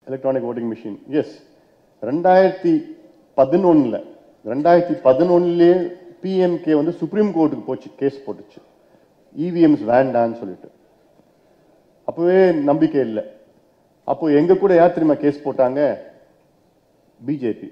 Electronic voting machine S ரெண்டாயிரத்தி பதினொன்றில் ரெண்டாயிரத்தி பதினொன்னுலேயே பிஎம்கே வந்து சுப்ரீம் கோர்ட்டுக்கு போச்சு கேஸ் போட்டுச்சு இவிஎம்ஸ் வேண்டான்னு சொல்லிட்டு அப்போவே நம்பிக்கை இல்லை அப்போ எங்க கூட யார் தெரியுமா கேஸ் போட்டாங்க பிஜேபி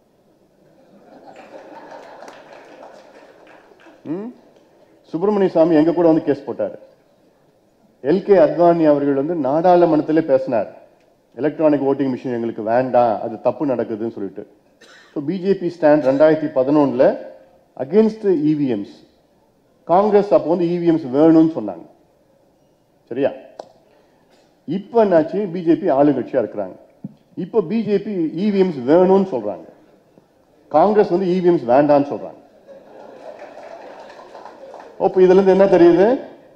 சுப்பிரமணிய சாமி எங்க கூட வந்து கேஸ் போட்டாரு எல்கே அத்வானி அவர்கள் வந்து நாடாளுமன்றத்திலே பேசினார் எலக்ட்ரானிக் ஓட்டிங் மிஷின் எங்களுக்கு வேண்டாம் அது தப்பு நடக்குதுன்னு சொல்லிட்டு ஸோ பிஜேபி ஸ்டாண்ட் ரெண்டாயிரத்தி பதினொன்றில் அகேன்ஸ்ட் இவிஎம்ஸ் காங்கிரஸ் அப்போ வந்து இவிஎம்ஸ் வேணும்னு சொன்னாங்க சரியா இப்போ என்னாச்சு பிஜேபி ஆளுங்கட்சியா இருக்கிறாங்க இப்போ பிஜேபி இவிஎம்ஸ் வேணும்னு சொல்றாங்க காங்கிரஸ் வந்து இவிஎம்ஸ் வேண்டாம்னு சொல்றாங்க அப்போ இதுல இருந்து என்ன தெரியுது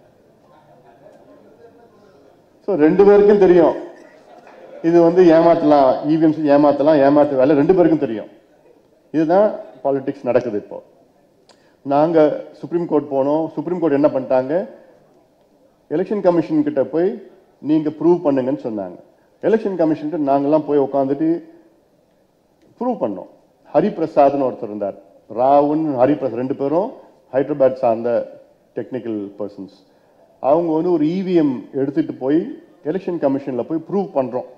ஸோ ரெண்டு பேருக்கும் தெரியும் இது வந்து ஏமாத்தலாம் இவிஎம்ஸ் ஏமாத்தலாம் ஏமாத்த வேலை ரெண்டு பேருக்கும் தெரியும் இதுதான் பாலிடிக்ஸ் நடக்குது இப்போ நாங்க சுப்ரீம் கோர்ட் போனோம் சுப்ரீம் கோர்ட் என்ன பண்ணிட்டாங்க எலெக்ஷன் கமிஷன் கிட்ட போய் நீங்க ப்ரூவ் பண்ணுங்கன்னு சொன்னாங்க எலெக்ஷன் கமிஷன் நாங்கெல்லாம் போய் உட்காந்துட்டு ப்ரூவ் பண்ணோம் ஹரிபிரசாத்னு ஒருத்தர் இருந்தார் ராவுன் ஹரிபிரசாத் ரெண்டு பேரும் ஹைதராபாத் சார்ந்த டெக்னிக்கல் பர்சன்ஸ் அவங்க வந்து ஒரு இவிஎம் எடுத்துட்டு போய் எலெக்ஷன் கமிஷன்ல போய் ப்ரூவ் பண்றோம்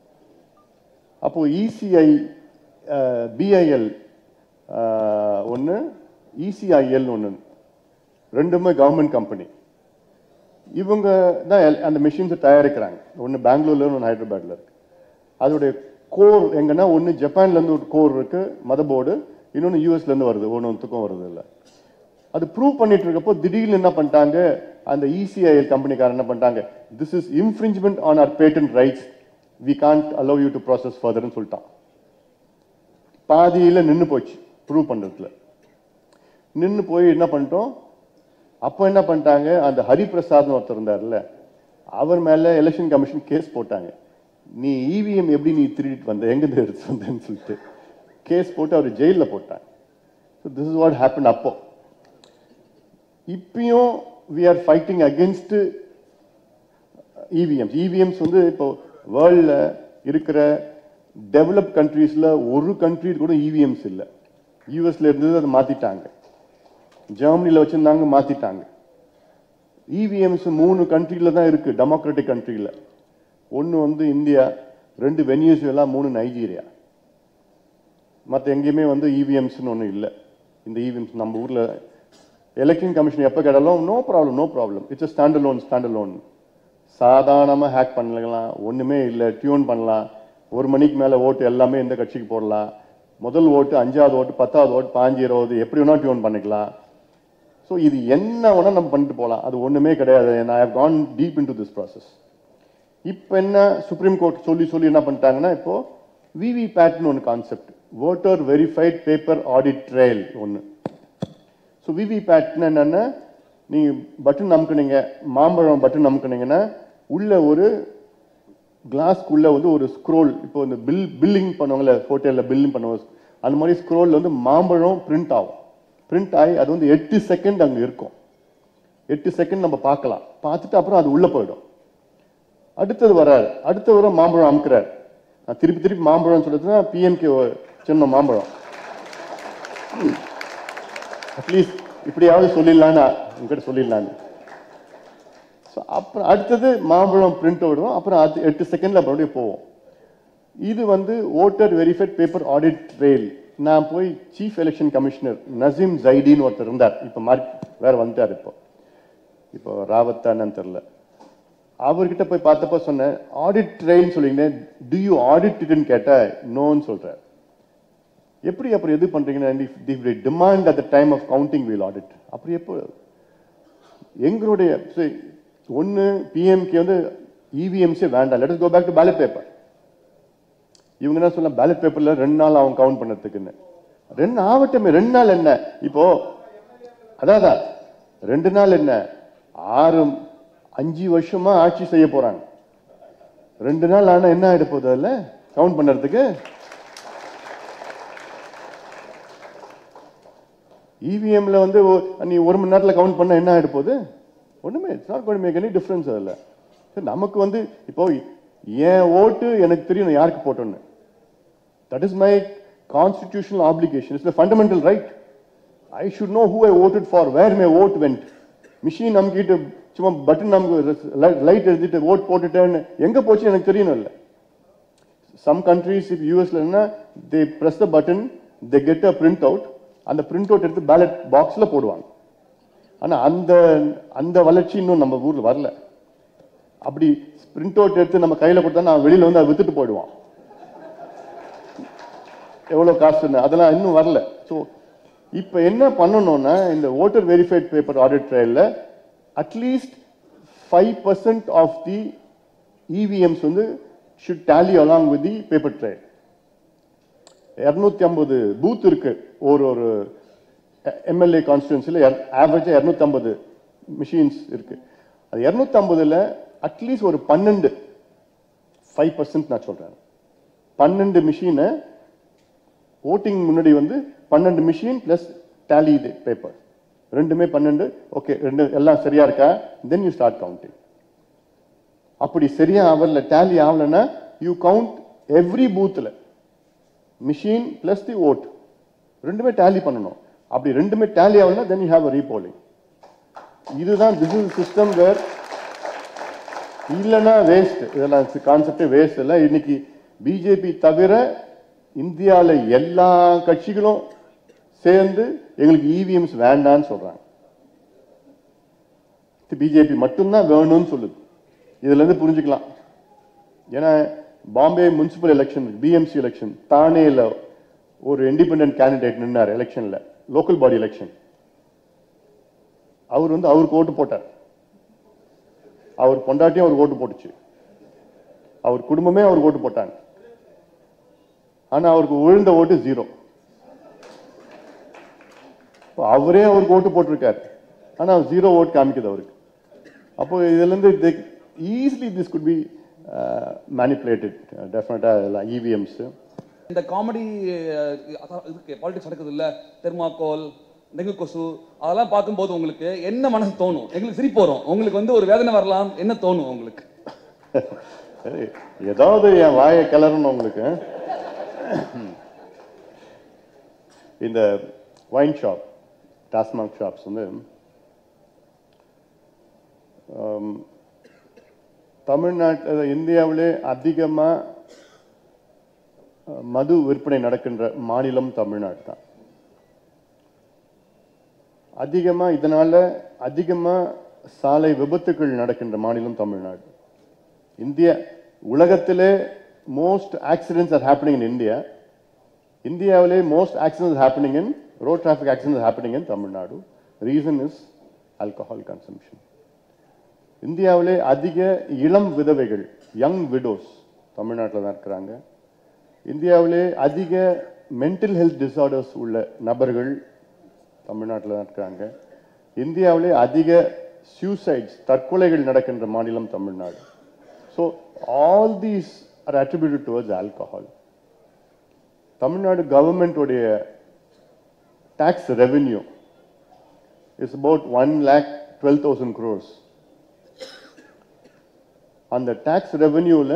அப்போ இசிஐ பிஐஎல் ஒன்று இசிஐஎல் ஒன்று ரெண்டுமே கவர்மெண்ட் கம்பெனி இவங்க தான் எல்- அந்த மிஷின்ஸை தயாரிக்கிறாங்க ஒன்று பெங்களூர்ல ஒன்று ஹைதராபாத்ல இருக்கு அதோடைய கோர் எங்கன்னா ஒன்று ஜப்பான்ல இருந்து ஒரு கோர் இருக்கு மதர் போர்டு இன்னொன்று யூஎஸ்ல இருந்து வருது ஒன்றுத்துக்கும் வருது இல்லை அது ப்ரூவ் பண்ணிட்டு இருக்கப்போ திடீர்னு என்ன பண்ணிட்டாங்க அந்த இசிஐஎல் கம்பெனிக்காரர் என்ன பண்ணிட்டாங்க this is infringement on our patent rights we can't allow you to process ஃபர்தர்னு சொல்லிட்டான் பாதியில நின்னு போச்சு ப்ரூவ் பண்றதுல நின்னு போய் என்ன பண்ணிட்டோம் அப்போ என்ன பண்ணிட்டாங்க அந்த ஹரிபிரசாத்னு ஒருத்தர் இருந்தார்ல அவர் மேல எலெக்ஷன் கமிஷன் கேஸ் போட்டாங்க நீ இவிஎம் எப்படி நீ திருடிட்டு வந்த எங்க இருந்து எடுத்து வந்தேன்னு சொல்லிட்டு கேஸ் போட்டு அவர் ஜெயில்ல போட்டாங்க so this is what happen அப்போ இப்பயும் we are fighting against EVMs EVMs வந்து இப்போ வேர்ல்ட்ல இருக்கிற டெவலப் கண்ட்ரீஸ்ல ஒரு கண்ட்ரி கூட இவிஎம்ஸ் இல்லை யூஎஸ்ல இருந்தது அதை மாத்திட்டாங்க ஜெர்மனில வச்சிருந்தாங்க மாத்திட்டாங்க இவிஎம்ஸ் மூணு கண்ட்ரில தான் இருக்கு டெமோக்ராட்டிக் கண்ட்ரில ஒன்னு வந்து இந்தியா ரெண்டு வெனியூசுலா மூணு நைஜீரியா மற்ற எங்கேயுமே வந்து இவிஎம்ஸ்னு ஒன்றும் இல்லை இந்த இவிஎம்ஸ் நம்ம ஊர்ல எலெக்ஷன் கமிஷன் எப்போ கேட்டாலும் no problem no problem it's standalone standalone சாதாரணமாக ஹேக் பண்ணலாம் ஒன்றுமே இல்லை டியூன் பண்ணலாம் ஒரு மணிக்கு மேலே ஓட்டு எல்லாமே எந்த கட்சிக்கு போடலாம் முதல் ஓட்டு அஞ்சாவது ஓட்டு பத்தாவது ஓட்டு பாஞ்சு இருபது எப்படி வேணா டியூன் பண்ணிக்கலாம் ஸோ இது என்ன வேணா நம்ம பண்ணிட்டு போகலாம் அது ஒன்றுமே கிடையாது நான் how can deep in to this process இப்போ என்ன சுப்ரீம் கோர்ட் சொல்லி சொல்லி என்ன பண்ணிட்டாங்கன்னா இப்போ விவி பேட்னு ஒன்று concept voter verified paper audit trail ஒன்று ஸோ விவி பேட்னு என்னன்னா நீங்க பட்டன் அமுக்குனீங்க மாம்பழம் பட்டன் அமுக்குனீங்கன்னா உள்ள ஒரு கிளாஸ்க்குள்ள வந்து ஒரு ஸ்க்ரோல் இப்போ இந்த பில் பில்லிங் பண்ணுவாங்கல்ல ஹோட்டலில் பில்லிங் பண்ணுவாங்க அந்த மாதிரி ஸ்க்ரோல்ல வந்து மாம்பழம் பிரிண்ட் ஆகும் பிரிண்ட் ஆகி அது வந்து எட்டு செகண்ட் அங்கே இருக்கும் எட்டு செகண்ட் நம்ம பார்க்கலாம் பார்த்துட்டு அப்புறம் அது உள்ள போயிடும் அடுத்தது வராரு அடுத்த வர மாம்பழம் அமுக்குறாரு நான் திருப்பி திருப்பி மாம்பழம் சொல்றதுன்னா பிஎம்கே சின்ன மாம்பழம் அட்லீஸ்ட் இப்படியாவது சொல்லிடலான்னு உங்ககிட்ட சொல்லிடலான்னு ஸோ அப்புறம் அடுத்தது மாம்பழம் பிரிண்ட் விடுவோம் அப்புறம் அது எட்டு செகண்ட்ல மறுபடியும் போவோம் இது வந்து voter verified paper audit trail நான் போய் சீஃப் எலெக்ஷன் கமிஷனர் நசீம் ஜைடின்னு ஒருத்தர் இருந்தார் இப்போ மாறி வேற வந்துட்டார் இப்போ இப்போ ராவத்தான்னு தெரியல அவர்கிட்ட போய் பார்த்தப்ப சொன்னேன் ஆடிட் ட்ரெயின் சொல்லிங்க டு யூ ஆடிட்னு கேட்ட நோன்னு சொல்றார் எப்படி அப்புறம் எது பண்றீங்கன்னா demand at the time of counting we'll audit அப்படி எப்போ எங்களுடைய ஒன்னு பிஎம்கே வந்து இவிஎம்ஸே வேண்டாம் let go back to ballot paper இவங்க என்ன சொல்ல பேலட் பேப்பர்ல ரெண்டு நாள் அவங்க கவுண்ட் பண்ணதுக்குன்னு ரெண்டு ஆவட்டமே ரெண்டு நாள் என்ன இப்போ அதான் ரெண்டு நாள் என்ன ஆறு அஞ்சு வருஷமா ஆட்சி செய்ய போறாங்க ரெண்டு நாள் ஆனா என்ன ஆயிட போகுது அதுல கவுண்ட் பண்றதுக்கு இவிஎம்ல வந்து ஒ- நீ ஒரு மணி நேரத்துல கவுண்ட் பண்ண என்ன ஆயிட போகுது ஒண்ணுமே it's not going make any difference அதுல சரி, நமக்கு வந்து இப்போ என் ஓட்டு எனக்கு தெரியும் நான் யாருக்கு போட்டோன்னு that is my constitutional application it's fundamental right I should know who I voted for where my vote went machine நமக்கிட்ட சும்மா பட்டன் நமக்கு லைட் எழுதிட்டு ஓட் போட்டுட்டேன்னு எங்க போச்சு எனக்கு தெரியணும் இல்லை சம் கண்ட்ரீஸ் இப்போ யூஎஸ்ல என்ன they press the button they get a printout அந்த பிரிண்ட் அவுட் எடுத்து பேலட் பாக்ஸ்ல போடுவாங்க ஆனா அந்த அந்த வளர்ச்சி இன்னும் நம்ம ஊர்ல வரல அப்படி பிரிண்ட் அவுட் எடுத்து நம்ம கையில கொடுத்தா நான் வெளியில வந்து அதை வித்துட்டு போயிடுவான் எவ்வளவு காசுன்னு அதெல்லாம் இன்னும் வரல ஸோ இப்போ என்ன பண்ணணும்னா இந்த ஓட்டர் வெரிஃபைட் பேப்பர் ஆடிட் ட்ரையல்ல at least five percent of the EVMs வந்து should tally along with the paper trail இரநூத்தி ஐம்பது பூத் இருக்கு ஒரு ஒரு எம்எல்ஏ கான்ஸ்டியூன்சியில் ஆவரேஜாக இரநூத்தி ஐம்பது மிஷின்ஸ் இருக்கு அது இரநூத்தி ஐம்பதுல அட்லீஸ்ட் ஒரு பன்னெண்டு ஃபைவ் பர்சன்ட் நான் சொல்றேன் பன்னெண்டு மிஷினை ஓட்டிங் முன்னாடி வந்து பன்னெண்டு மிஷின் பிளஸ் டேலி இது பேப்பர் ரெண்டுமே பன்னெண்டு ஓகே ரெண்டு எல்லாம் சரியா இருக்கா தென் யூ ஸ்டார்ட் கவுண்டிங் அப்படி சரியா ஆகல டேலி ஆகலன்னா யூ கவுண்ட் எவ்ரி பூத்தில் மிஷின் பிளஸ் தி ஓட் ரெண்டுமே டேலி பண்ணணும் அப்படி ரெண்டுமே டேலி ஆகலன்னா then you have a repolling இதுதான் திஸ் இஸ் சிஸ்டம் வேர் இல்லைன்னா வேஸ்ட் இதெல்லாம் கான்செப்டே வேஸ்ட் இல்லை இன்னைக்கு பிஜேபி தவிர இந்தியாவில் எல்லா கட்சிகளும் சேர்ந்து எங்களுக்கு இவிஎம்ஸ் வேண்டான்னு சொல்றாங்க பிஜேபி மட்டும்தான் வேணும்னு சொல்லுது இதுல இருந்து புரிஞ்சுக்கலாம் ஏன்னா Bombay municipal election BMC election தானேல ஒரு இண்டிபெண்டன்ட் கேண்டிடேட் நின்னார் எலெக்ஷன்ல லோக்கல் பாடி எலெக்ஷன் அவர் வந்து அவருக்கு ஓட்டு போட்டார் அவர் பொண்டாட்டியும் அவருக்கு ஓட்டு போட்டுச்சு அவர் குடும்பமே அவருக்கு ஓட்டு போட்டாங்க ஆனா அவருக்கு விழுந்த ஓட்டு ஜீரோ அவரே அவருக்கு ஓட்டு போட்டிருக்காரு ஆனா ஜீரோ ஓட் காமிக்குது அவருக்கு அப்போ இதுல இருந்து easily this could be manipulated டெஃபினட்டா எல்லாம் இவிஎம்ஸ் இந்த காமெடி இதுக்கு பாலிடிக்ஸ் நடக்குது இல்ல தெர்மாக்கோல் டெங்கு கொசு அதெல்லாம் பார்க்கும்போது உங்களுக்கு என்ன மனசு தோணும் எங்களுக்கு சிரிப்பு வரும் உங்களுக்கு வந்து ஒரு வேதனை வரலாம் என்ன தோணும் உங்களுக்கு ஏதாவது என் வாயை கிளறணும் உங்களுக்கு இந்த வைன் ஷாப் டாஸ்மாக் ஷாப்ஸ் வந்து தமிழ்நாட்டில் இந்தியாவிலே அதிகமாக மது விற்பனை நடக்கின்ற மாநிலம் தமிழ்நாடு தான் அதிகமாக இதனால அதிகமாக சாலை விபத்துக்கள் நடக்கின்ற மாநிலம் தமிழ்நாடு இந்தியா உலகத்திலே most accidents are happening in India இந்தியாவிலே most accidents happening in road traffic accidents happening in Tamil Nadu reason is alcohol consumption இந்தியாவிலே அதிக இளம் விதவைகள் யங் விடோஸ் தமிழ்நாட்டில் தான் இருக்கிறாங்க இந்தியாவிலே அதிக மென்டல் ஹெல்த் டிசார்டர்ஸ் உள்ள நபர்கள் தமிழ்நாட்டில் தான் இருக்கிறாங்க இந்தியாவிலே அதிக சூசைட்ஸ் தற்கொலைகள் நடக்கின்ற மாநிலம் Tamil Nadu so all these are attributed towards alcohol Tamil Nadu கவர்மெண்ட்டுடைய tax revenue is about one lakh twelve thousand crores அந்த டாக்ஸ் ரெவென்யூல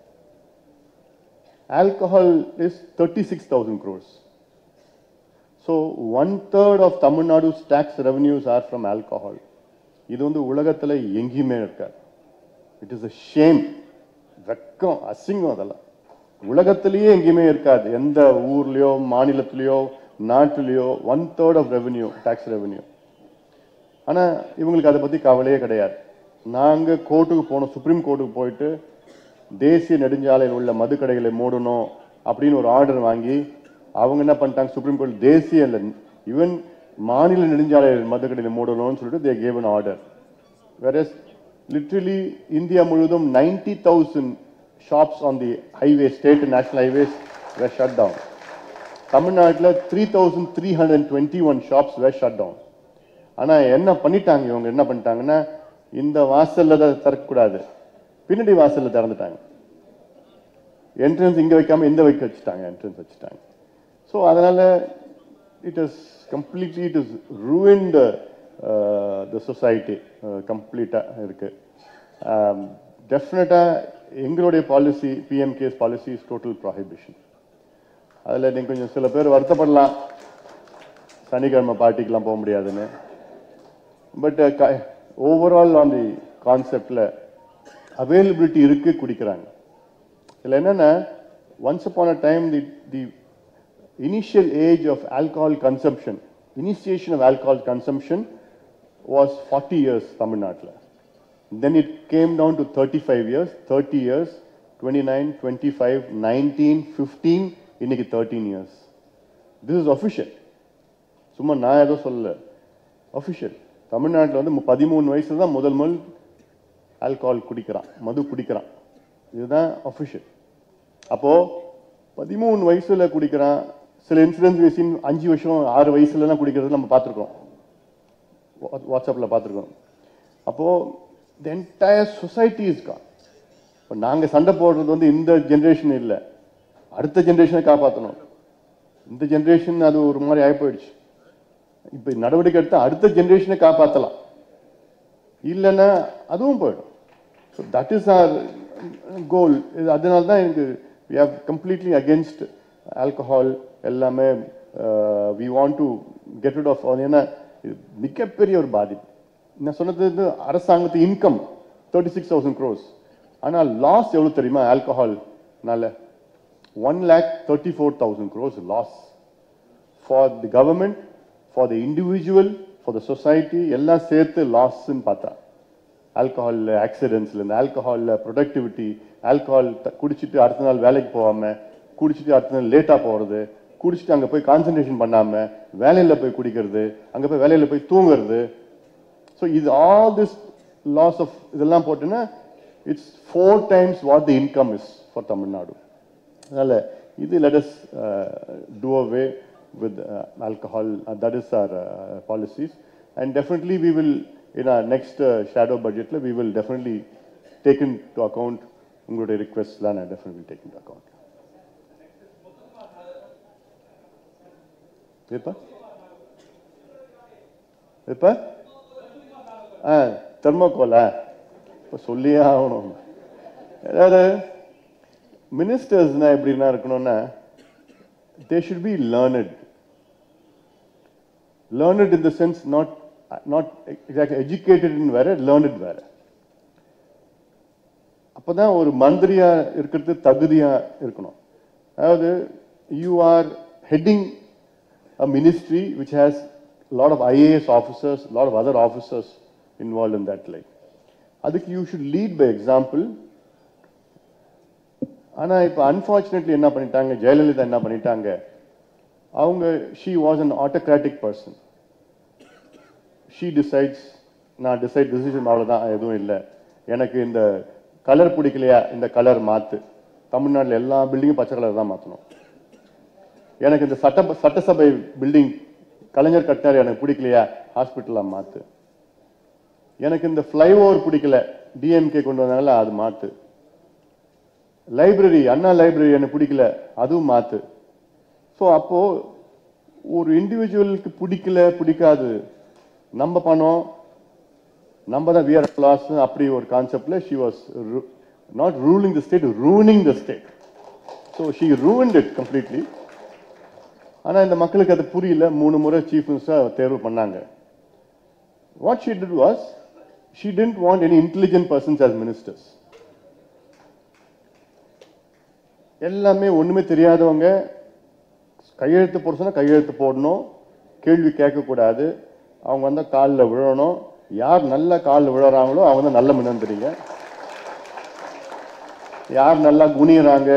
alcohol is thirty six thousand crores so one third of Tamil Nadu's tax revenues are from alcohol இது வந்து உலகத்தில் எங்கேயுமே இருக்காது இட் இஸ் அ ஷேம் வெக்கம் அசிங்கம் அதெல்லாம் உலகத்திலேயே எங்கேயுமே இருக்காது எந்த ஊர்லயோ மாநிலத்திலேயோ நாட்டிலேயோ one third of revenue tax revenue ஆனா இவங்களுக்கு அதை பத்தி கவலையே கிடையாது நாங்க கோர்ட்டுக்கு போனோம் சுப்ரீம் கோர்ட்டுக்கு போயிட்டு தேசிய நெடுஞ்சாலையில் உள்ள மதுக்கடைகளை மூடணும் அப்படின்னு ஒரு ஆர்டர் வாங்கி அவங்க என்ன பண்ணிட்டாங்க சுப்ரீம் கோர்ட் தேசிய இல்லை ஈவன் மாநில நெடுஞ்சாலை மதுக்கடைகளை மூடணும்னு சொல்லிட்டு தே கேவ் அன் ஆர்டர் வேற லிட்ரலி இந்தியா முழுவதும் ninety thousand shops on the highway state national highways were shut down தமிழ்நாட்டில் three thousand three hundred twenty one shops were shut down ஆனா என்ன பண்ணிட்டாங்க இவங்க என்ன பண்ணிட்டாங்கன்னா இந்த வாசல்ல தான் திறக்கக்கூடாது பின்னாடி வாசல்ல திறந்துட்டாங்க என்ட்ரன்ஸ் இங்க வைக்காம இந்த வைக்க வச்சுட்டாங்க என்ட்ரன்ஸ் வச்சுட்டாங்க ஸோ அதனால it is completely it is ruined the society கம்ப்ளீட்டா இருக்கு டெஃபினட்டா எங்களுடைய policy PMK's policy is total prohibition அதில் நீங்கள் கொஞ்சம் சில பேர் வருத்தப்படலாம் சனிக்கிழமை பார்ட்டிக்கெலாம் போக முடியாதுன்னு பட் ஓவரால் ஆன் தி கான்செப்டில் அவைலபிலிட்டி இருக்கு குடிக்கிறாங்க இதில் என்னென்னா once upon a time the the initial age of alcohol consumption initiation of alcohol consumption was forty years தமிழ்நாட்டில் then it came down to 35 years 30 years 29 25 19 15 இன்னைக்கு 13 years this is official சும்மா நான் ஏதோ சொல்லல official தமிழ்நாட்டில் வந்து மு- பதிமூணு வயசுல தான் முதல் முதல் ஆல்கஹால் குடிக்கிறான் மது குடிக்கிறான் இதுதான் official அப்போ பதிமூணு வயசுல குடிக்கிறான் சில இன்சிடென்ட்ஸ் வயசின் அஞ்சு வருஷம் ஆறு வயசுலலாம் குடிக்கிறது நம்ம பார்த்துருக்கோம் வாட்ஸ்அப்பில் பார்த்துருக்கோம் அப்போ the entire society is gone இப்போ நாங்கள் சண்டை போடுறது வந்து இந்த ஜென்ரேஷன் இல்லை அடுத்த ஜென்ரேஷனை காப்பாற்றணும் இந்த ஜென்ரேஷன் அது ஒரு மாதிரி ஆகி போயிடுச்சு இப்போ நடவடிக்கை எடுத்தால் அடுத்த ஜென்ரேஷனை காப்பாற்றலாம் இல்லைன்னா அதுவும் போயிடும் so that is our goal அதனால தான் எனக்கு we have completely against alcohol எல்லாமே we want to get rid of ஏன்னா இது மிகப்பெரிய ஒரு பாதிப்பு நான் சொன்னது வந்து அரசாங்கத்து income thirty six thousand crores ஆனால் லாஸ் எவ்வளோ தெரியுமா ஆல்கஹால்னால one lakh thirty four thousand crores loss for the government for the individual for the society எல்லாம் சேர்த்து லாஸ்ன்னு பார்த்தா ஆல்கஹாலில் ஆக்சிடென்ட்ஸ்லேருந்து ஆல்கஹாலில் ப்ரொடக்டிவிட்டி ஆல்கஹால் குடிச்சிட்டு அடுத்த நாள் வேலைக்கு போகாமல் குடிச்சிட்டு அடுத்த நாள் லேட்டாக போகிறது குடிச்சிட்டு அங்கே போய் கான்சன்ட்ரேஷன் பண்ணாமல் வேலையில் போய் குடிக்கிறது அங்கே போய் வேலையில் போய் தூங்குறது ஸோ இது ஆல் திஸ் லாஸ் ஆஃப் இதெல்லாம் போட்டுன்னா it's four times what the income is for Tamil Nadu அதனால் இது let us do away with alcohol that is our policies and definitely we will in our next shadow பட்ஜெட்டில் we will definitely take in to account உங்களுடைய ரிக்வெஸ்ட்லாம் நான் definitely take in to account எப்போ எப்போ ஆ தெர்மோகோலா இப்போ சொல்லியே ஆகணும் அதாவது மினிஸ்டர்ஸ்னா எப்படின்னா இருக்கணும்னா they should be learned learned in the sense not not exact educated வேற லேர்னட் வேற அப்பதான் ஒரு மந்திரியா இருக்கிறது தகுதியா இருக்கணும் அதாவது you are heading a ministry which has a lot of IAS officers, a lot of other officers involved in that line. அதுக்கு you should lead by example ஆனா இப்ப அன்பார்ச்சுனேட்லி என்ன பண்ணிட்டாங்க ஜெயலலிதா என்ன பண்ணிட்டாங்க அவங்க she was an autocratic person she decides நான் decide decision அவ்வளவுதான் எதுவும் இல்லை எனக்கு இந்த கலர் பிடிக்கலையா இந்த கலர் மாத்து தமிழ்நாட்டில் எல்லா பில்டிங்கும் பச்சை கலர் தான் மாற்றணும் எனக்கு இந்த சட்ட சட்டசபை பில்டிங் கலைஞர் கட்டினார் எனக்கு பிடிக்கலையா ஹாஸ்பிட்டலில் மாத்து எனக்கு இந்த ஃப்ளைஓவர் பிடிக்கல டிஎம்கே கொண்டு வந்தாங்கல்ல அது மாத்து லைப்ரரி அண்ணா லைப்ரரி எனக்கு பிடிக்கல அதுவும் மாத்து ஸோ அப்போ ஒரு இண்டிவிஜுவலுக்கு பிடிக்கல பிடிக்காது நம்ம பணம் நம்ம தான் வியர் கிளாஸ் அப்படி ஒரு கான்செப்ட்ல she was not ruling the state running the state so she ruined it completely ஆனா இந்த மக்களுக்கு அது புரியல மூணு முறை சீஃப் மினிஸ்டர் தேர்வு பண்ணாங்க what she did was she didn't want any intelligent persons as ministers எல்லாமே ஒண்ணுமே தெரியாதவங்க கையெழுத்து போட சொன்னா கையெழுத்து போடணும் கேள்வி கேட்கக்கூடாது அவங்க வந்து காலில் விழணும் யார் நல்ல காலில் விழுறாங்களோ அவங்க தான் நல்ல மினந்திரிங்க யார் நல்லா குனியறாங்க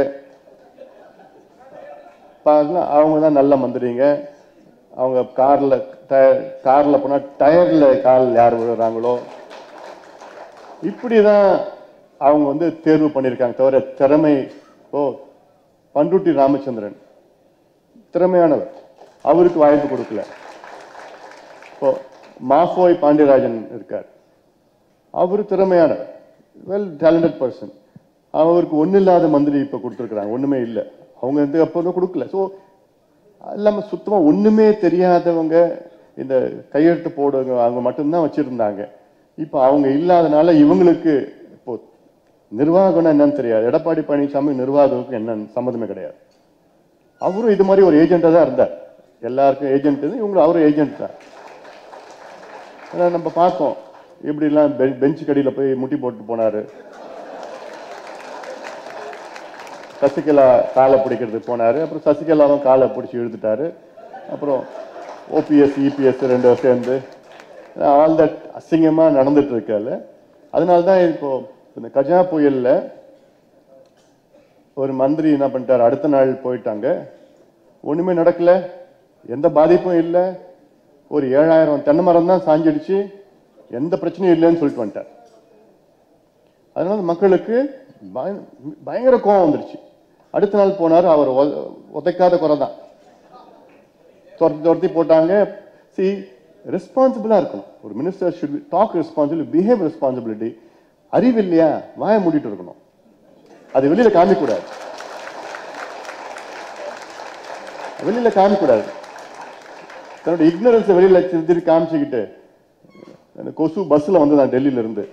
பாருங்க அவங்க தான் நல்ல மந்திரிங்க அவங்க கார்ல கார்ல போனா டயர்ல கால் யார் விழுறாங்களோ இப்படிதான் அவங்க வந்து தேர்வு பண்ணியிருக்காங்க தவிர திறமை ஓ பண்ருட்டி ராமச்சந்திரன் திறமையானவர் அவருக்கு வாய்ப்பு கொடுக்கல இப்போ மாஃபோய் பாண்டியராஜன் இருக்கார் அவர் திறமையானவர் வெல் டேலண்டட் பர்சன் அவருக்கு ஒன்றும் இல்லாத மந்திரி இப்போ கொடுத்துருக்குறாங்க ஒன்றுமே இல்லை அவங்க எந்த அப்போ கொடுக்கல ஸோ இல்லாமல் சுத்தமாக ஒன்றுமே தெரியாதவங்க இந்த கையெழுத்து போடுங்க அவங்க மட்டும்தான் வச்சுருந்தாங்க இப்போ அவங்க இல்லாதனால இவங்களுக்கு இப்போ நிர்வாகம்னா என்னன்னு தெரியாது எடப்பாடி பழனிசாமி நிர்வாகத்துக்கு என்ன சம்மந்தமே கிடையாது அவரும் இது மாதிரி ஒரு ஏஜென்ட்டாக தான் இருந்தார் எல்லாருக்கும் ஏஜென்ட் இவங்களும் அவரும் ஏஜென்ட் தான் ஆனா நம்ம பார்த்தோம் இப்படிலாம் பெ பெஞ்ச் கடியில் போய் முட்டி போட்டு போனாரு சசிகலா காலை பிடிக்கிறதுக்கு போனாரு அப்புறம் சசிகலாவும் காலை பிடிச்சி இழுத்துட்டாரு அப்புறம் ஓபிஎஸ் இபிஎஸ் ரெண்டு பேரும் சேர்ந்து ஆல் தட் அசிங்கமா நடந்துட்டு இருக்கல அதனால தான் இப்போ இந்த கஜா புயல்ல ஒரு மந்திரி என்ன பண்ணிட்டாரு அடுத்த நாள் போயிட்டாங்க ஒண்ணுமே நடக்கல எந்த பாதிப்பும் இல்லை ஒரு ஏழாயிரம் தென்னை மரம் தான் சாஞ்சிடுச்சு எந்த பிரச்சனையும் இல்லைன்னு சொல்லிட்டு வந்துட்டார் அதனால மக்களுக்கு பய- பயங்கர கோவம் வந்துருச்சு அடுத்த நாள் போனார் அவர் உத- உதைக்காத குறை தான் துரத்தி துரத்தி போட்டாங்க சி ரெஸ்பான்சிபிளா இருக்கணும் ஒரு minister should talk responsible behave responsibility அறிவு இல்லையா வாயை மூடிட்டு இருக்கணும் அது வெளியில காமிக்கூடாது வெளியில காமிக்கூடாது தன்னோட இக்னரன்ஸை வெளியில திருப்பி திருப்பி காமிச்சுக்கிட்டு அந்த கொசு பஸ்ல வந்து நான் டெல்லியில இருந்து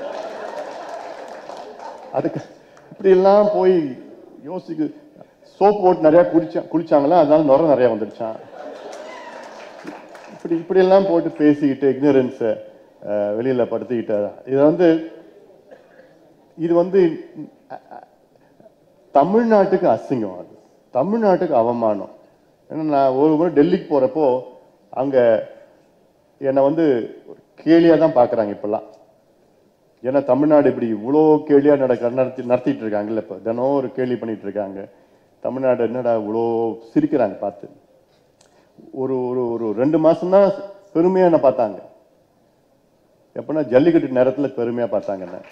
அதுக்கு இப்படி எல்லாம் போய் யோசிக்கு சோப் போட்டு நிறைய குடிச்சா குளிச்சாங்களா அதனால நுர நிறைய வந்துடுச்சான் இப்படி இப்படி எல்லாம் போட்டு பேசிக்கிட்டு இக்னரன்ஸை வெளியில படுத்திக்கிட்டு இது வந்து இது வந்து அ- அ- தமிழ்நாட்டுக்கு அசிங்கம் அது தமிழ்நாட்டுக்கு அவமானம் ஏன்னா நான் ஒரு முறை டெல்லிக்கு போறப்போ அங்க என்னை வந்து ஒரு கேலியா தான் பார்க்கறாங்க இப்பெல்லாம் ஏன்னா தமிழ்நாடு இப்படி இவ்வளோ கேலியா நடக்க நடத்தி நடத்திட்டு இருக்காங்கல்ல இப்போ தினம் ஒரு கேலி பண்ணிட்டு இருக்காங்க தமிழ்நாடு என்னடா இவ்வளோ சிரிக்கிறாங்க பார்த்து ஒரு ஒரு ஒரு ரெண்டு மாசம் தான் பெருமையா என்ன பார்த்தாங்க எப்படின்னா ஜல்லிக்கட்டு நேரத்துல பெருமையா பார்த்தாங்க என்ன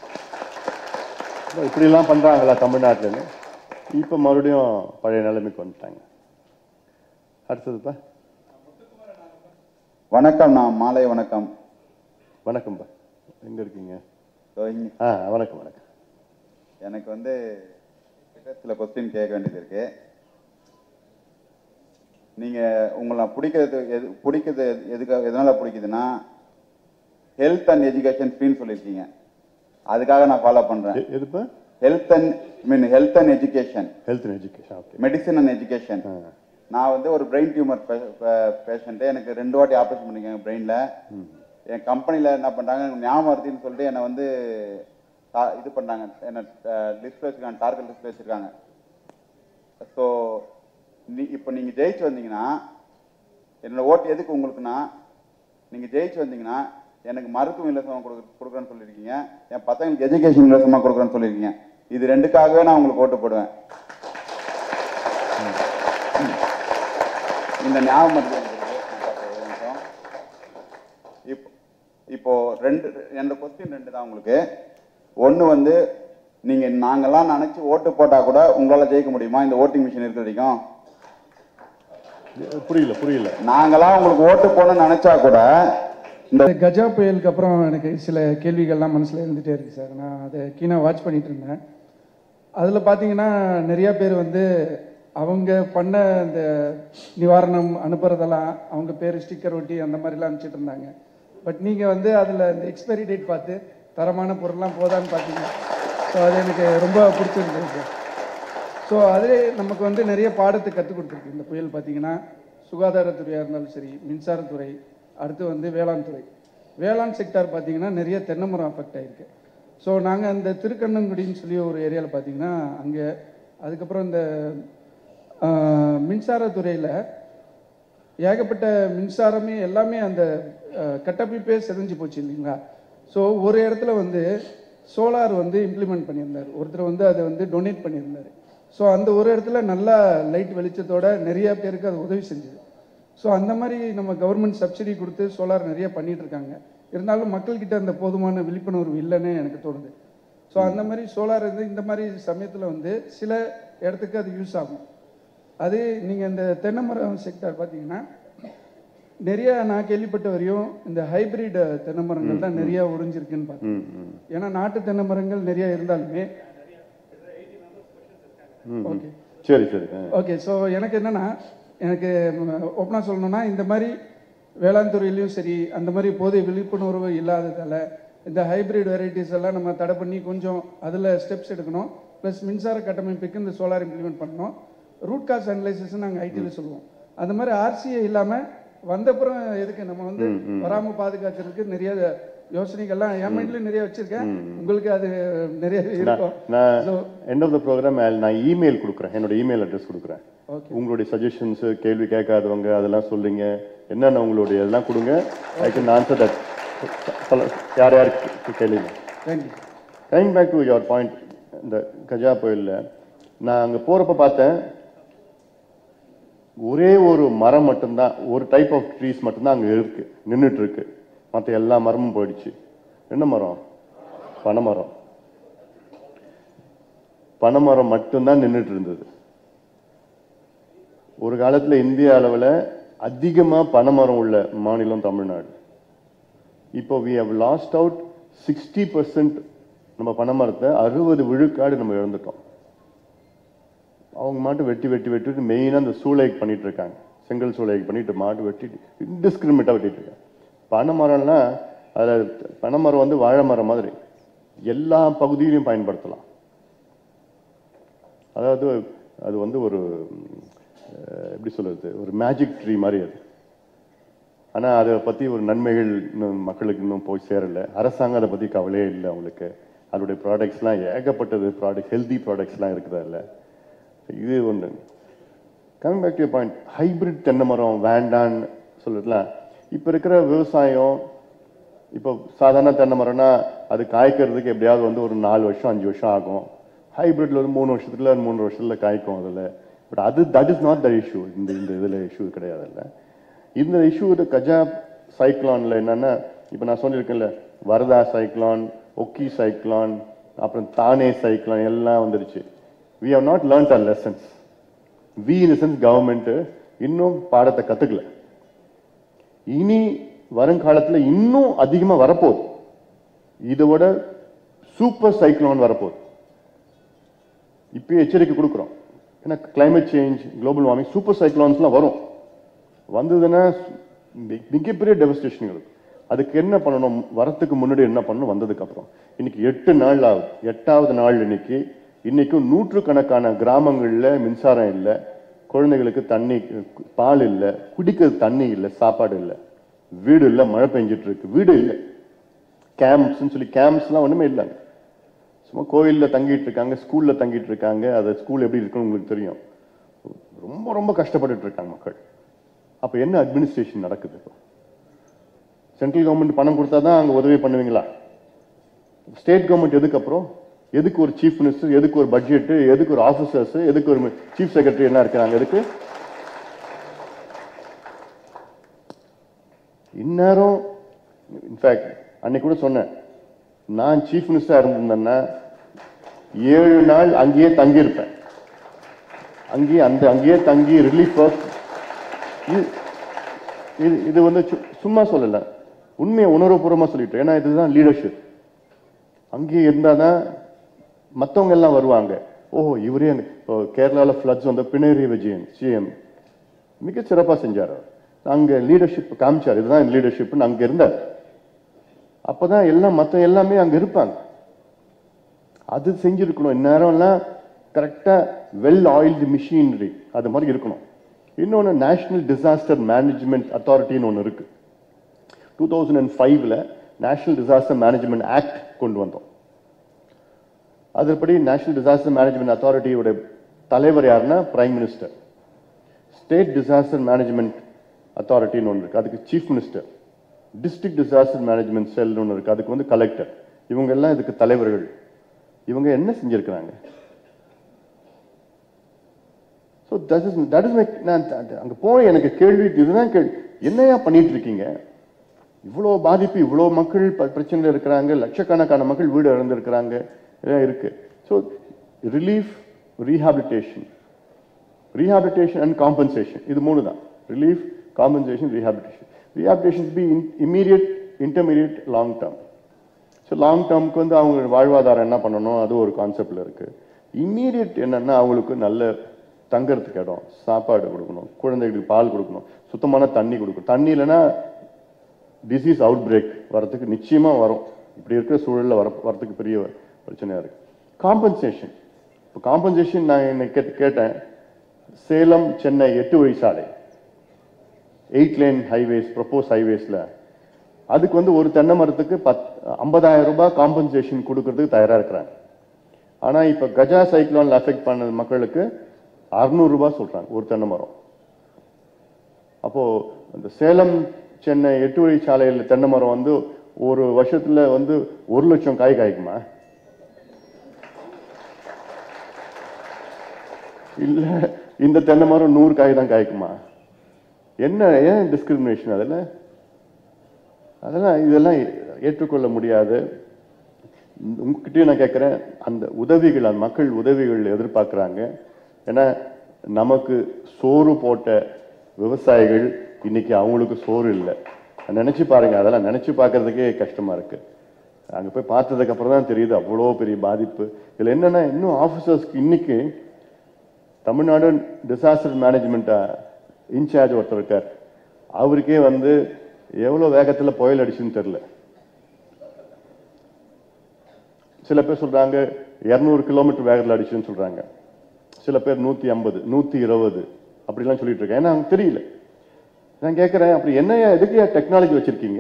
இப்படி எல்லாம் பண்றாங்களா தமிழ்நாட்டுலன்னு இப்ப மறுபடியும் பழைய நிலைமைக்கு வந்துட்டாங்க அடுத்ததுப்பா வணக்கம் நான் மாலை வணக்கம் வணக்கம்ப்பா எங்க இருக்கீங்க இதோ இங்க ஆ வணக்கம் வணக்கம் எனக்கு வந்து கிட்ட சில கொஸ்டின் கேட்க வேண்டியது இருக்கு நீங்க உங்களை பிடிக்கிறது எது பிடிக்கிறது எது- எதுக்காக எதனால பிடிக்குதுன்னா ஹெல்த் அண்ட் எஜுகேஷன் ஃப்ரீன்னு சொல்லியிருக்கீங்க அதுக்காக நான் ஃபாலோ பண்றேன் எ- எதுப்பா health and mean health and education health and education okay medicine and education ஆ. நான் வந்து ஒரு பிரெயின் டியூமர் பேஷண்ட்டு எனக்கு ரெண்டு வாட்டி ஆப்ரேஷன் பண்ணிருக்காங்க பிரெயினில் என் கம்பெனியில் என்ன பண்ணிட்டாங்க ஞாபகம் வருதுன்னு சொல்லிட்டு என்னை வந்து தா- இது பண்ணாங்க என்ன லிஸ்ட் வச்சுருக்காங்க டார்கெட் லிஸ்ட் வச்சுருக்காங்க ஸோ நீ இப்போ நீங்கள் ஜெயிச்சு வந்தீங்கன்னா என்னோட ஓட்டு எதுக்கு உங்களுக்குன்னா நீங்கள் ஜெயிச்சு வந்தீங்கன்னா எனக்கு மருத்துவம் இலவசமாக கொடுக்க கொடுக்குறேன்னு சொல்லியிருக்கீங்க என் பசங்களுக்கு எஜுகேஷன் இலவசமாக கொடுக்குறேன்னு சொல்லியிருக்கீங்க இது ரெண்டுக்காகவே நான் உங்களுக்கு ஓட்டு போடுவேன் இந்த ஞாபகம் இருக்கு எனக்கு. நான் பார்க்கிறேன் ஒரு நிமிஷம். இப்போ இப்போ ரெண்டு என்னோட கொஸ்டின் ரெண்டு தான் உங்களுக்கு ஒன்று வந்து நீங்க நாங்கெல்லாம் நினைச்சு ஓட்டு போட்டா கூட உங்களால ஜெயிக்க முடியுமா இந்த ஓட்டிங் மிஷின் இருக்கிற வரைக்கும் புரியல புரியல நாங்கெல்லாம் உங்களுக்கு ஓட்டு போடணும்னு நினைச்சா கூட இந்த இந்த கஜா புயலுக்கு அப்புறம் எனக்கு சில கேள்விகள்லாம் மனசில் இருந்துகிட்டே இருக்கு சார் நான் அதை கீழே வாட்ச் பண்ணிட்டு இருந்தேன் அதில் பார்த்தீங்கன்னா நிறைய பேர் வந்து அவங்க பண்ண இந்த நிவாரணம் அனுப்புறதெல்லாம் அவங்க பேர் ஸ்டிக்கர் ஒட்டி அந்த மாதிரிலாம் அனுப்பிச்சிட்டு இருந்தாங்க பட் நீங்கள் வந்து அதில் இந்த எக்ஸ்பைரி டேட் பார்த்து தரமான பொருள்லாம் போதான்னு பார்த்தீங்க ஸோ அது எனக்கு ரொம்ப பிடிச்சிருந்தது சார் ஸோ அதிலே நமக்கு வந்து நிறைய பாடத்தை கற்றுக் கொடுத்துருக்கு இந்த புயல் பார்த்தீங்கன்னா சுகாதாரத்துறையாக இருந்தாலும் சரி மின்சாரத்துறை அடுத்து வந்து வேளாண் துறை வேளாண் செக்டார் பார்த்தீங்கன்னா நிறைய தென்னை மரம் அஃபெக்ட் ஆயிருக்கு ஸோ நாங்கள் அந்த திருக்கண்ணங்குடின்னு சொல்லி ஒரு ஏரியாவில் பார்த்தீங்கன்னா அங்கே அதுக்கப்புறம் இந்த ஆஹ், மின்சாரத்துறையில் ஏகப்பட்ட மின்சாரமே எல்லாமே அந்த அஹ், கட்டமைப்பே செதஞ்சு போச்சு இல்லைங்களா ஸோ ஒரு இடத்துல வந்து சோலார் வந்து இம்ப்ளிமெண்ட் பண்ணியிருந்தார் ஒருத்தர் வந்து அதை வந்து டொனேட் பண்ணியிருந்தார் ஸோ அந்த ஒரு இடத்துல நல்லா லைட் வெளிச்சத்தோட நிறைய பேருக்கு அது உதவி செஞ்சது ஸோ அந்த மாதிரி நம்ம கவர்மெண்ட் சப்சிடி கொடுத்து சோலார் நிறைய பண்ணிட்டு இருக்காங்க இருந்தாலும் மக்கள்கிட்ட அந்த போதுமான விழிப்புணர்வு இல்லைன்னு எனக்கு தோணுது ஸோ அந்த மாதிரி சோலார் வந்து இந்த மாதிரி சமயத்தில் வந்து சில இடத்துக்கு அது யூஸ் ஆகும் அது நீங்கள் இந்த தென்னை மரம் செக்டார் பார்த்தீங்கன்னா நிறைய நான் கேள்விப்பட்ட வரையும் இந்த ஹைபிரிட் தென்னை மரங்கள் தான் நிறைய உறிஞ்சிருக்குன்னு பார்த்தேன் ம் ம் ஏன்னா நாட்டு தென்னை மரங்கள் நிறைய இருந்தாலுமே ஓகே சரி சரி ஆ. ஓகே ஸோ எனக்கு என்னன்னா எனக்கு ஓப்பனாக சொல்லணும்னா இந்த மாதிரி வேளாண் துறையிலையும் சரி அந்த மாதிரி போதை விழிப்புணர்வு இல்லாததால இந்த ஹைபிரிட் வெரைட்டிஸ் எல்லாம் நம்ம தடை பண்ணி கொஞ்சம் அதில் ஸ்டெப்ஸ் எடுக்கணும் ப்ளஸ் மின்சார கட்டமைப்புக்கு இந்த சோலார் இம்ப்ளிமெண்ட் பண்ணணும் ரூட் காஸ் அனலைசிஸ் நாங்கள் ஐடியில் சொல்லுவோம் அந்த மாதிரி ஆர்சிஏ இல்லாமல் வந்தப்புறம் எதுக்கு நம்ம வந்து வராமல் பாதுகாக்கிறதுக்கு நிறைய யோசனைகள்லாம் என் மைண்ட்லேயும் நிறைய வச்சிருக்கேன் உங்களுக்கு அது நிறைய இருக்கும் நான் So, end of the program நான் இமெயில் கொடுக்குறேன் என்னோட இமெயில் அட்ரஸ் கொடுக்குறேன் Okay. உங்களுடைய சஜஷன்ஸ் கேள்வி கேட்காதவங்க அதெல்லாம் சொல்லுங்க என்னென்ன உங்களுடைய இதெல்லாம் கொடுங்க ஐ கேன் ஆன்சர் தட் யார் யாருக்கு கேளுங்க thank you coming back to your point இந்த கஜா புயல்ல நான் அங்கே போகிறப்ப பார்த்தேன் ஒரே ஒரு மரம் மட்டும்தான் ஒரு டைப் ஆஃப் ட்ரீஸ் மட்டும்தான் அங்கே இருக்கு நின்றுட்டு இருக்கு மற்ற எல்லா மரமும் போயிடுச்சு என்ன மரம் பனைமரம் பனைமரம் மட்டும்தான் நின்றுட்டு இருந்தது ஒரு காலத்துல இந்திய அளவில் அதிகமா பனைமரம் உள்ள மாநிலம் தமிழ்நாடு இப்போ we have lost out sixty percent நம்ம பனைமரத்தை அறுபது விழுக்காடு நம்ம இழந்துட்டோம் அவங்க மாட்டு வெட்டி வெட்டி வெட்டிட்டு மெயினாக அந்த சூளைக்கு பண்ணிட்டு இருக்காங்க செங்கல் சூளைக்கு பண்ணிட்டு மாட்டு வெட்டிட்டு இன்டிஸ்கிரிமினேட்டாக வெட்டிட்டு இருக்காங்க பனை மரம்லாம் அதில் பனை மரம் வந்து வாழை மரம் மாதிரி எல்லா பகுதியிலையும் பயன்படுத்தலாம் அதாவது அது வந்து ஒரு அஹ், எப்படி சொல்றது ஒரு மேஜிக் ட்ரீ மாதிரி அது ஆனா அதை பத்தி ஒரு நன்மைகள் இன்னும் மக்களுக்கு இன்னும் போய் சேரல அரசாங்கம் அதை பத்தி கவலையே இல்லை அவங்களுக்கு அதோடைய ப்ராடக்ட்ஸ்லாம் ஏகப்பட்டது ப்ராடக்ட் ஹெல்தி ப்ராடக்ட்ஸ்லாம் இருக்குதா இல்லை இது ஒன்று coming back to point hybrid தென்னை மரம் வேண்டான்னு சொல்றதுலாம் இப்போ இருக்கிற விவசாயம் இப்போ சாதாரண தென்னை மரம்னா அது காய்க்கிறதுக்கு எப்படியாவது வந்து ஒரு நாலு வருஷம் அஞ்சு வருஷம் ஆகும் ஹைபிரிட்ல வந்து மூணு வருஷத்துல மூணு வருஷத்துல காய்க்கும் அதில் பட் அது that is not the issue இந்த இந்த இதில் இஷ்யூ கிடையாது இல்லை இந்த இஷ்யூ இது கஜா சைக்ளான்ல என்னன்னா இப்போ நான் சொல்லியிருக்கேன்ல வரதா சைக்ளான் ஒக்கி சைக்ளான் அப்புறம் தானே சைக்ளான் எல்லாம் வந்துருச்சு we have not learned our lessons we in sense government இன்னும் பாடத்தை கத்துக்கல இனி வருங்காலத்துல இன்னும் அதிகமா வரப்போகுது இதோட சூப்பர் சைக்ளோன் வரப்போகுது இப்போ எச்சரிக்கை கொடுக்குறோம் ஏன்னா climate change global warming super சைக்ளோன்ஸ்லாம் வரும் வந்ததுன்னா மி- மிகப்பெரிய டெவஸ்டேஷன் இருக்கும் அதுக்கு என்ன பண்ணணும் வரத்துக்கு முன்னாடி என்ன பண்ணணும் வந்ததுக்கு அப்புறம் இன்னைக்கு எட்டு நாள் ஆகுது எட்டாவது நாள் இன்னைக்கு இன்னைக்கும் நூற்றுக்கணக்கான கிராமங்கள்ல மின்சாரம் இல்லை குழந்தைகளுக்கு தண்ணி பால் இல்லை குடிக்கிறது தண்ணி இல்லை சாப்பாடு இல்லை வீடு இல்லை மழை பெஞ்சிட்டு இருக்கு வீடு இல்லை கேம்ப்ஸ்னு சொல்லி கேம்ப்ஸ்லாம் ஒண்ணுமே இல்லைங்க சும்மா கோயில்ல தங்கிட்டு இருக்காங்க ஸ்கூல்ல தங்கிட்டு இருக்காங்க அது ஸ்கூல் எப்படி இருக்குன்னு உங்களுக்கு தெரியும் ரொம்ப ரொம்ப கஷ்டப்பட்டுட்டு இருக்காங்க மக்கள் அப்ப என்ன அட்மினிஸ்ட்ரேஷன் நடக்குது இப்போ சென்ட்ரல் கவர்மெண்ட் பணம் கொடுத்தா தான் அங்க உதவி பண்ணுவீங்களா ஸ்டேட் கவர்மெண்ட் எதுக்கு அப்புறம் எதுக்கு ஒரு சீஃப் மினிஸ்டர் எதுக்கு ஒரு பட்ஜெட் எதுக்கு ஒரு ஆபீசர்ஸ் எதுக்கு ஒரு சீஃப் செக்ரட்டரி என்ன இருக்கிறாங்க எதுக்கு இந்நேரம் இன்ஃபேக்ட் அன்னைக்கு கூட சொன்னேன் நான் சீஃப் மினிஸ்டரா இருந்திருந்தேன்னா ஏழு நாள் அங்கேயே தங்கியிருப்பேன் அங்கேயே அந்த அங்கேயே தங்கி ரிலீஃப் ஒர்க் இது இது இது வந்து சு- சும்மா சொல்லல உண்மையை உணர்வுபூர்வமா சொல்லிட்டு ஏன்னா இதுதான் லீடர்ஷிப் அங்கேயே இருந்தாதான் மத்தவங்க எல்லாம் வருவாங்க ஓஹோ இவரே அங்க இப்போ கேரளால ஃப்ளட்ஸ் வந்த பினரி விஜயன் சிஎம் மிக சிறப்பா செஞ்சார் அவர். அங்க லீடர்ஷிப் காமிச்சார் இதுதான் லீடர்ஷிப்னு அங்க இருந்தார் அப்பதான் எல்லாம் மத்த எல்லாமே அங்க இருப்பாங்க அது செஞ்சிருக்கணும் இந்நேரம்லாம் கரெக்டா வெல் ஆயில்டு மிஷினரி அது மாதிரி இருக்கணும் இன்னொன்று நேஷனல் டிசாஸ்டர் மேனேஜ்மெண்ட் அத்தாரிட்டின்னு ஒன்று இருக்கு டூ தௌசண்ட் அண்ட் ஃபைவ்ல நேஷனல் டிசாஸ்டர் மேனேஜ்மெண்ட் ஆக்ட் கொண்டு வந்தோம் அதுபடி நேஷனல் டிசாஸ்டர் மேனேஜ்மெண்ட் அத்தாரிட்டியோட தலைவர் யாருன்னா prime minister state disaster management அத்தாரிட்டின்னு ஒன்று இருக்கு அதுக்கு chief minister district disaster management செல்னு ஒன்று இருக்கு அதுக்கு வந்து கலெக்டர் இவங்க எல்லாம் இதுக்கு தலைவர்கள் இவங்க என்ன செஞ்சிருக்கிறாங்க so that is that is my நான் த- அங்க போன எனக்கு கேள்வி இதுதான் கேள்வி என்னையா பண்ணிட்டு இருக்கீங்க இவ்வளோ பாதிப்பு இவ்வளோ மக்கள் ப- பிரச்சனையில் இருக்கிறாங்க லட்சக்கணக்கான மக்கள் வீடு இழந்திருக்கிறாங்க எல்லாம் இருக்கு so relief rehabilitation rehabilitation and compensation இது மூணு தான் ரிலீஃப் காம்பன்சேஷன் ரீஹாபிலிட்டேஷன் ரீஹாபிலிட்டேஷன் பி immediate intermediate long term so long டேர்முக்கு வந்து அவங்க வாழ்வாதாரம் என்ன பண்ணணும் அது ஒரு கான்செப்ட்ல இருக்கு இம்மீடியட் என்னன்னா அவங்களுக்கு நல்ல தங்கறதுக்கு இடம் சாப்பாடு கொடுக்கணும் குழந்தைகளுக்கு பால் கொடுக்கணும் சுத்தமான தண்ணி கொடுக்கணும் தண்ணி இல்லைன்னா டிசீஸ் அவுட் பிரேக் வரதுக்கு நிச்சயமா வரும் இப்படி இருக்கிற சூழல்ல வர வரத்துக்கு பெரிய பிரச்சனையா இருக்கு காம்பன்சேஷன் இப்போ காம்பன்சேஷன் நான் என்ன கேட்டு கேட்டேன் சேலம் சென்னை எட்டு வழி சாலை எயிட் லேன் ஹைவேஸ் ப்ரப்போஸ் ஹைவேஸ்ல அதுக்கு வந்து ஒரு தென்னை மரத்துக்கு பத் ஐம்பதாயிரம் ரூபாய் காம்பன்சேஷன் கொடுக்கறதுக்கு தயாரா இருக்கிறாங்க ஆனா இப்ப கஜா சைக்ளோன்ல அஃபெக்ட் பண்ண மக்களுக்கு 600 ரூபாய் சொல்றாங்க ஒரு தென்னை மரம் அப்போ இந்த சேலம் சென்னை எட்டு வழி சாலையில் தென்னை மரம் வந்து ஒரு வருஷத்துல வந்து ஒரு லட்சம் காய் காய்க்குமா இல்ல இந்த தென்னை மரம் நூறு காய் தான் காய்க்குமா என்ன ஏன் டிஸ்கிரிமினேஷன் அதில் அதெல்லாம் இதெல்லாம் ஏற்றுக்கொள்ள முடியாது உங்ககிட்டயும் நான் கேட்குறேன் அந்த உதவிகள் அந்த மக்கள் உதவிகள் எதிர்பார்க்குறாங்க ஏன்னா நமக்கு சோறு போட்ட விவசாயிகள் இன்னைக்கு அவங்களுக்கு சோறு இல்லை நினைச்சு பாருங்க அதெல்லாம் நினைச்சு பார்க்கறதுக்கே கஷ்டமா இருக்கு அங்க போய் பார்த்ததுக்கு அப்புறம் தான் தெரியுது அவ்வளோ பெரிய பாதிப்பு இதுல என்னன்னா இன்னும் ஆஃபீஸர்ஸ்க்கு இன்னைக்கு தமிழ்நாடு டிசாஸ்டர் மேனேஜ்மெண்ட் இன்சார்ஜ் ஒருத்தர் இருக்கார் அவருக்கே வந்து எவ்வளவு வேகத்துல புயல் அடிச்சுன்னு தெரியல சில பேர் சொல்றாங்க இருநூறு கிலோமீட்டர் வேகத்தில் அடிச்சுன்னு சொல்றாங்க சில பேர் நூத்தி ஐம்பது நூத்தி இருபது அப்படிலாம் சொல்லிட்டு இருக்கேன் ஏன்னா அவங்க தெரியல நான் கேட்கிறேன் அப்படி என்னையா எதுக்கு டெக்னாலஜி வச்சிருக்கீங்க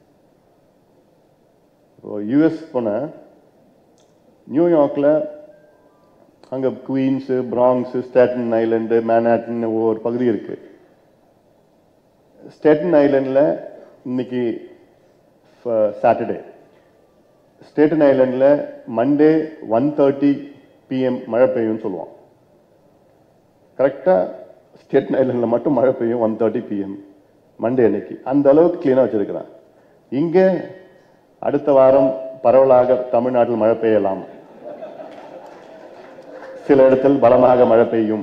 இப்போ யூஎஸ் போன நியூயார்க்ல அங்க Queens Bronx Staten Island Manhattan ஒவ்வொரு பகுதி இருக்கு ஸ்டேட்டன் ஐலண்ட்ல இன்னைக்கு சாட்டர்டே ஸ்டேட்டன் ஐலண்ட்ல மண்டே ஒன் தேர்ட்டி பிஎம் மழை பெய்யும்னு சொல்லுவான் கரெக்டா ஸ்டேட்டன் ஐலண்ட்ல மட்டும் மழை பெய்யும் ஒன் தேர்ட்டி பிஎம் மண்டே அன்னைக்கு அந்த அளவுக்கு கிளீனா வச்சிருக்கிறான் இங்க அடுத்த வாரம் பரவலாக தமிழ்நாட்டில் மழை பெய்யலாம் சில இடத்தில் பலமாக மழை பெய்யும்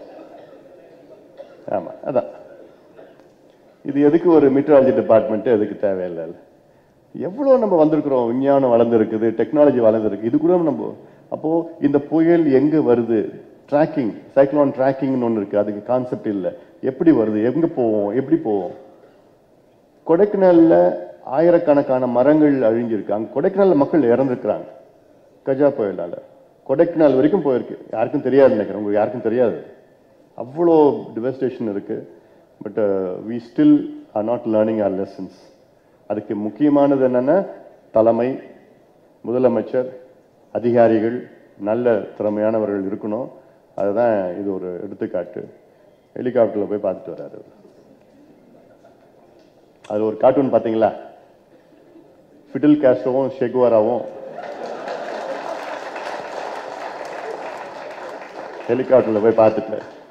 ஆமா அதான் இது எதுக்கு ஒரு மீட்டராலஜி டிபார்ட்மெண்ட் எதுக்கு தேவையில்லை எவ்வளவு நம்ம வந்திருக்கிறோம் விஞ்ஞானம் வளர்ந்துருக்குது டெக்னாலஜி வளர்ந்துருக்கு இது கூட நம்ம அப்போ இந்த புயல் எங்க வருது ட்ராக்கிங் சைக்ளோன் ட்ராக்கிங்னு ஒன்று இருக்கு அதுக்கு கான்செப்ட் இல்லை எப்படி வருது எங்க போவோம் எப்படி போவோம் கொடைக்கானல்ல ஆயிரக்கணக்கான மரங்கள் அழிஞ்சிருக்கு அங்க கொடைக்கானல்ல மக்கள் இறந்துருக்கிறாங்க கஜா புயலால கொடைக்கானல் வரைக்கும் போயிருக்கு யாருக்கும் தெரியாது நினைக்கிறேன் உங்களுக்கு யாருக்கும் தெரியாது அவ்வளோ டிவஸ்டேஷன் இருக்கு but we still are not learning our lessons அதுக்கு முக்கியமானது என்னன்னா தலைமை முதலமைச்சர் அதிகாரிகள் நல்ல திறமையானவர்கள் இருக்கணும் அதுதான் இது ஒரு எடுத்துக்காட்டு ஹெலிகாப்டர்ல போய் பார்த்துட்டு வர்றாரு அவரு. அது ஒரு கார்ட்டூன் பாத்தீங்களா ஃபிடில் காஸ்ட்ரோவும் ஷெகுவாராவும் ஹெலிகாப்டர்ல போய் பார்த்துட்டு